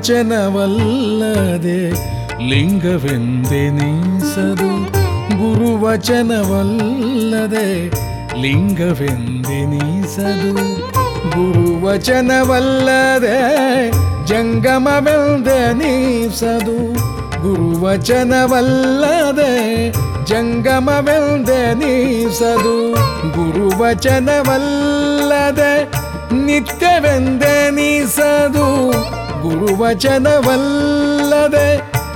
ಗುರುವಚನವಲ್ಲದೆ ಲಿಂಗವೆಂದೆನಿಸದು ಗುರುವಚನವಲ್ಲದೆ ಲಿಂಗವೆಂದೆನಿಸದು ಗುರುವಚನವಲ್ಲದೆ ಜಂಗಮವೆಂದೆನಿಸದು ಗುರುವಚನವಲ್ಲದೆ ಜಂಗಮವೆಂದೆನಿಸದು ಗುರುವಚನವಲ್ಲದೆ ನಿತ್ಯವೆಂದೆನಿಸದು ಗುರುವಚನವಲ್ಲದೆ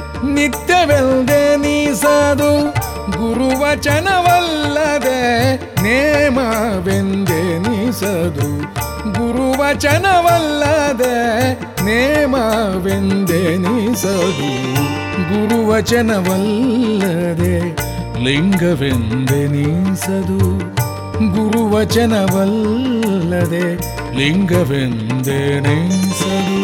ನಿತ್ಯವೆಂದೆನಿಸದು ಗುರುವಚನವಲ್ಲದೆ ನೇಮವೆಂದೆನಿಸದು ಗುರುವಚನವಲ್ಲದೆ ನೇಮವೆಂದೆನಿಸದು ಗುರುವಚನವಲ್ಲದೆ ಲಿಂಗವೆಂದೆನಿಸದು ಗುರುವಚನವಲ್ಲದೆ ಲಿಂಗವೆಂದೆನಿಸದು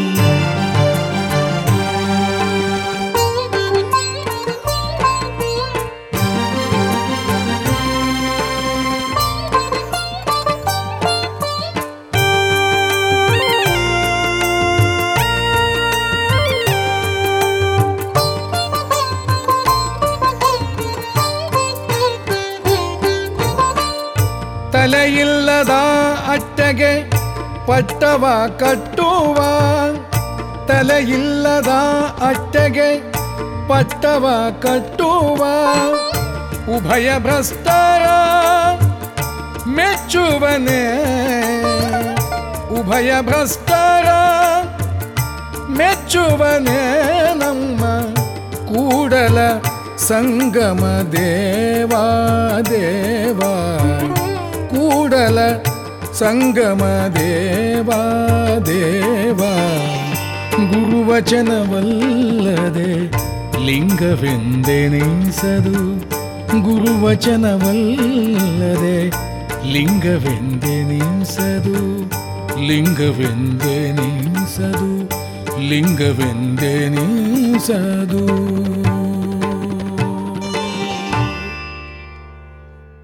ತಲೆಯಿಲ್ಲದ ಅಟ್ಟಗೆ ಪಟ್ಟವ ಕಟ್ಟುವ ತಲೆಯಿಲ್ಲದ ಅಟ್ಟಗೆ ಪಟ್ಟವ ಕಟ್ಟುವ ಉಭಯ ಭ್ರಷ್ಟರ ಮೆಚ್ಚುವನೇ ಉಭಯ ಭ್ರಷ್ಟರ ಮೆಚ್ಚುವನೇ ನಮ್ಮ ಕೂಡಲ ಸಂಗಮ ದೇವಾ ದೇವಾ ಕೂಡಲ ಸಂಗಮ ದೇವಾ ದೇವಾ ಗುರುವಚನವಲ್ಲದೆ ಲಿಂಗವೆಂದೆನಿಸದು ಗುರುವಚನವಲ್ಲದೆ ಲಿಂಗವೆಂದೆನಿಸದು ಲಿಂಗವೆಂದೆನಿಸದು ಲಿಂಗವೆಂದೆನಿಸದು